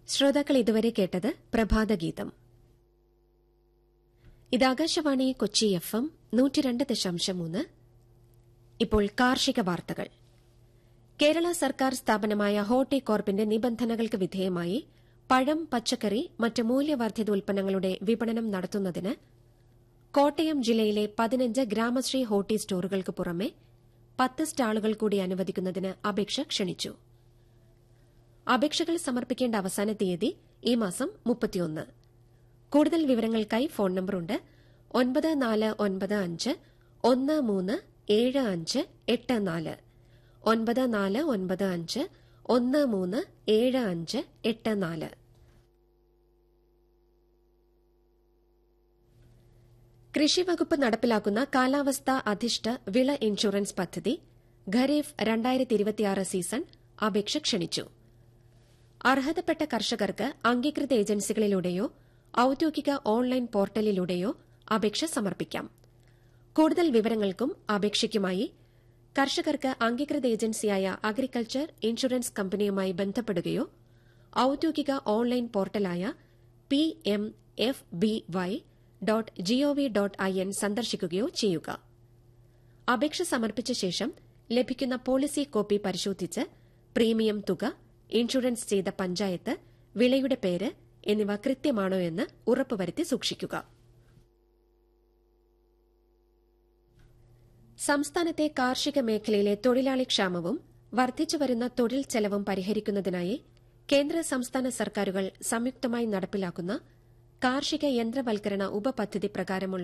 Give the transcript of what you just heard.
ശ്രോതാക്കൾ ഇതുവരെ കേട്ടത് പ്രഭാതഗീതം ഇത് ആകാശവാണി കൊച്ചി എഫ് എം നൂറ്റിരണ്ട് ദശാംശം മൂന്ന് ഇപ്പോൾ കാർഷിക വാർത്തകൾ കേരള സർക്കാർ സ്ഥാപനമായ ഹോർട്ടികോർപ്പിന്റെ നിബന്ധനകൾക്ക് വിധേയമായി പഴം പച്ചക്കറി മറ്റ് മൂല്യവർദ്ധിത ഉൽപ്പന്നങ്ങളുടെ വിപണനം നടത്തുന്നതിന് കോട്ടയം ജില്ലയിലെ പതിനഞ്ച് ഗ്രാമശ്രീ ഹോട്ടി സ്റ്റോറുകൾക്ക് പുറമെ പത്ത് സ്റ്റാളുകൾ കൂടി അനുവദിക്കുന്നതിന് അപേക്ഷ ക്ഷണിച്ചു അപേക്ഷകൾ സമർപ്പിക്കേണ്ട അവസാന തീയതി ഈ മാസം മുപ്പത്തിയൊന്ന് കൂടുതൽ വിവരങ്ങൾക്കായി ഫോൺ നമ്പറുണ്ട് ഒൻപത് നാല് ഒൻപത് അഞ്ച് ഒന്ന് മൂന്ന് ഏഴ് അഞ്ച് എട്ട് നാല് ഒൻപത് നാല് ഒൻപത് അഞ്ച് ഒന്ന് മൂന്ന് ഏഴ് അഞ്ച് എട്ട് നാല് കൃഷിവകുപ്പ് നടപ്പിലാക്കുന്ന കാലാവസ്ഥാ അധിഷ്ഠ വിള ഇൻഷുറൻസ് പദ്ധതി ഖരീഫ് രണ്ടായിരത്തി ഇരുപത്തിയാറ് സീസൺ അപേക്ഷ ക്ഷണിച്ചു അർഹതപ്പെട്ട കർഷകർക്ക് അംഗീകൃത ഏജൻസികളിലൂടെയോ ഔദ്യോഗിക ഓൺലൈൻ പോർട്ടലിലൂടെയോ അപേക്ഷ സമർപ്പിക്കാം കൂടുതൽ വിവരങ്ങൾക്കും അപേക്ഷയ്ക്കുമായി കർഷകർക്ക് അംഗീകൃത ഏജൻസിയായ അഗ്രികൾച്ചർ ഇൻഷുറൻസ് കമ്പനിയുമായി ബന്ധപ്പെടുകയോ ഔദ്യോഗിക ഓൺലൈൻ പോർട്ടലായ P M F B Y dot G O V dot I N സന്ദർശിക്കുകയോ ചെയ്യുക അപേക്ഷ സമർപ്പിച്ച ശേഷം ലഭിക്കുന്ന പോളിസി കോപ്പി പരിശോധിച്ച് പ്രീമിയം തുക ഇൻഷുറൻസ് ചെയ്ത പഞ്ചായത്ത് വിളയുടെ പേര് എന്നിവ കൃത്യമാണോ എന്ന് ഉറപ്പുവരുത്തി സൂക്ഷിക്കുക സംസ്ഥാനത്തെ കാർഷിക മേഖലയിലെ തൊഴിലാളി ക്ഷാമവും വർദ്ധിച്ചുവരുന്ന തൊഴിൽ ചെലവും പരിഹരിക്കുന്നതിനായി കേന്ദ്ര സംസ്ഥാന സർക്കാരുകൾ സംയുക്തമായി നടപ്പിലാക്കുന്ന കാർഷിക യന്ത്രവൽക്കരണ ഉപപദ്ധതി പ്രകാരമുള്ള